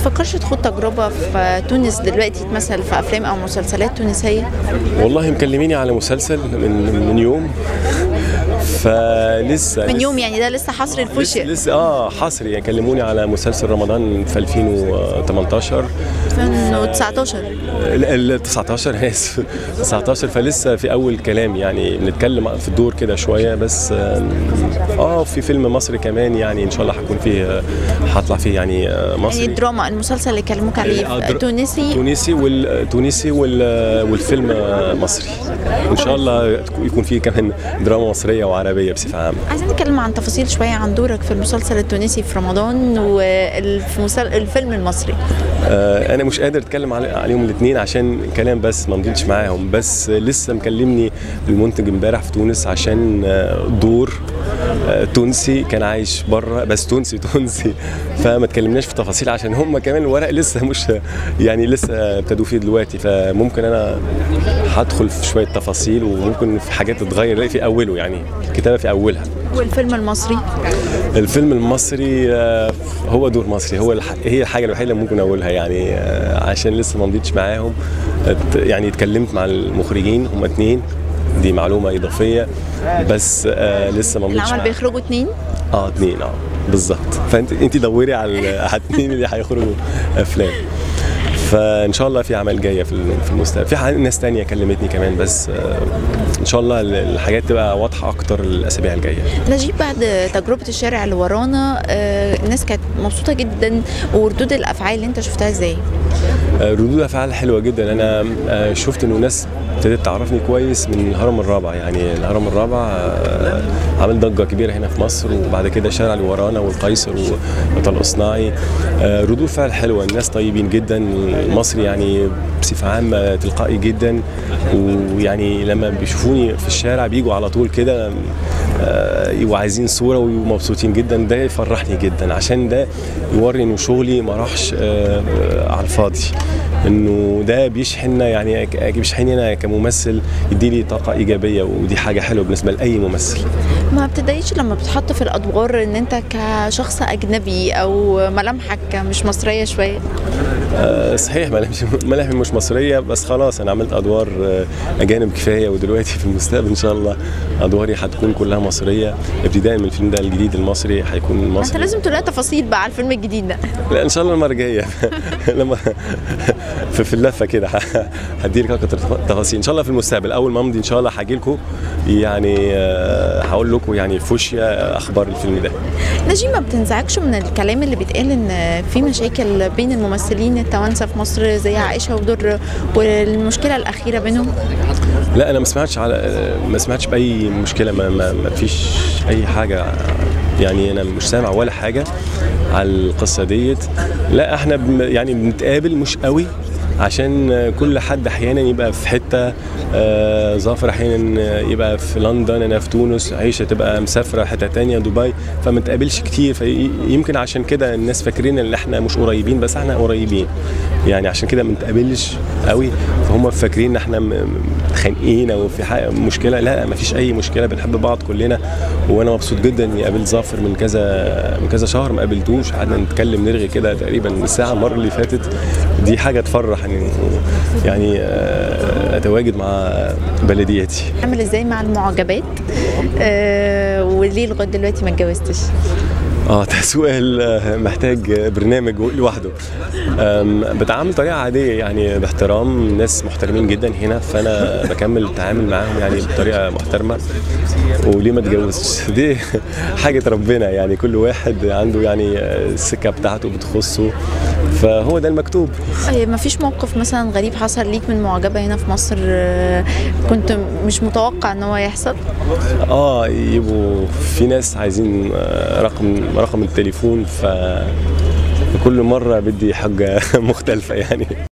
بتفكرش تخوض تجربه في تونس دلوقتي تمثل في افلام او مسلسلات تونسيه والله مكلميني على مسلسل من من يوم فلسه من يوم يعني ده لسه حصر لسه, الفوشيا لسه اه حصري يعني كلموني على مسلسل رمضان في 2018 2019 ال ال- 19 اسف 19 فلسه في اول كلام يعني بنتكلم في الدور كده شويه بس آم، اه في فيلم مصري كمان يعني ان شاء الله هكون فيه آه، هطلع فيه يعني آه، يعني مصري الدراما المسلسل اللي كلموك عليه آه، در- تونسي تونسي وال تونسي وال والفيلم آه، مصري ان شاء الله يكون فيه كمان دراما مصريه وعربيه بصفه عامه عايزين نتكلم عن تفاصيل شويه عن دورك في المسلسل التونسي في رمضان والفيلم المصري آه، انا مش قادر اتكلم علي- عليهم الاثنين عشان كلام بس ما مضيتش معاهم بس لسه مكلمني المنتج امبارح في تونس عشان آه، دور آه، تونسي كان عايش بره بس تونسي تونسي فما اتكلمناش في تفاصيل عشان هم كمان الورق لسه مش يعني لسه ابتدوا فيه دلوقتي فممكن انا هدخل في شويه تفاصيل وممكن في حاجات تتغير في اوله يعني الكتابه في اولها والفيلم المصري الفيلم المصري آه، هو دور مصري هو الح... هي الحاجه الوحيده اللي ممكن اقولها يعني آه، عشان لسه ما مضيتش معاهم ات- يعني اتكلمت مع المخرجين هم اتنين دي معلومه اضافيه بس آه لسه ما مضيتش العمل معاهم بيخرجوا اتنين اه اتنين اه بالظبط فانت انت دوري على على اتنين اللي هيخرجوا افلام فان شاء الله في عمل جايه في الم- في المستقبل في ح- ناس تانية كلمتني كمان بس آه ان شاء الله ال- الحاجات تبقى واضحه اكتر الاسابيع الجايه نجيب بعد تجربة الشارع اللي ورانا آه، الناس كانت مبسوطة جدا وردود الأفعال اللي أنت شفتها إزاي؟ آه، ردود افعال حلوه جدا انا آه، شفت انه ناس ابتدت تعرفني كويس من الهرم الرابع يعني الهرم الرابع آه، عامل ضجه كبيره هنا في مصر وبعد كده الشارع اللي ورانا والقيصر وطلق صناعي آه، ردود فعل حلوه الناس طيبين جدا المصري يعني بصفه عامه تلقائي جدا ويعني لما بيشوفوني في الشارع بيجوا على طول كده آه، وعايزين صوره ومبسوطين جدا ده يفرحني جدا عشان ده يوري انه شغلي ما راحش آه، آه، على الفاضي انه ده بيشحننا يعني ك- بيشحنني انا كممثل يديلي طاقه ايجابيه ودي حاجه حلوه بالنسبه لاي ممثل ما بتضايقش لما بتحط في الأدوار إن أنت كشخص أجنبي أو ملامحك مش مصرية شوية؟ آه، صحيح ملامحي ملامحي مش مصريه بس خلاص انا عملت ادوار آه، اجانب كفايه ودلوقتي في المستقبل ان شاء الله ادواري هتكون كلها مصريه ابتداء من الفيلم ده الجديد المصري هيكون أنت مصري لازم تقول لها تفاصيل بقى على الفيلم الجديد ده لا ان شاء الله المره الجايه لما في, في اللفه كده ه- هديلك اكتر تفاصيل ان شاء الله في المستقبل اول ما امضي ان شاء الله هاجي لكم يعني آه، هقول لكم يعني فوشيا اخبار الفيلم ده نجيب ما بتنزعجش من الكلام اللي بيتقال إن في مشاكل بين الممثلين التوانسة في مصر زي عائشة ودر والمشكلة الأخيرة بينهم؟ لا انا ما سمعتش على ما سمعتش باي مشكله ما, ما, ما فيش اي حاجه يعني انا مش سامع ولا حاجه على القصه ديت لا احنا بن يعني بنتقابل مش قوي عشان كل حد احيانا يبقى في حته آه ظافر احيانا يبقى في لندن انا في تونس عيشه تبقى مسافره حته تانية دبي فما نتقابلش كتير فيمكن عشان كده الناس فاكرين ان احنا مش قريبين بس احنا قريبين يعني عشان كده ما نتقابلش قوي فهم فاكرين ان احنا م- م- متخانقين او في حاجة مشكله لا ما فيش اي مشكله بنحب بعض كلنا وانا مبسوط جدا اني قابلت ظافر من كذا من كذا شهر ما قابلتوش قعدنا نتكلم نرغي كده تقريبا ساعه المره اللي فاتت دي حاجه تفرح يعني يعني آه، اتواجد مع بلديتي عامل ازاي مع المعجبات آه وليه لغايه دلوقتي ما اتجوزتش اه ده سؤال آه، محتاج برنامج لوحده آم، بتعامل طريقه عاديه يعني باحترام ناس محترمين جدا هنا فانا بكمل التعامل معاهم يعني بطريقه محترمه وليه ما اتجوزتش دي حاجه ربنا يعني كل واحد عنده يعني آه، السكه بتاعته بتخصه فهو ده المكتوب آه ما فيش موقف مثلا غريب حصل ليك من معجبه هنا في مصر آه كنت مش متوقع ان هو يحصل اه يبقوا في ناس عايزين آه، رقم رقم التليفون ف كل مره بدي حاجه مختلفه يعني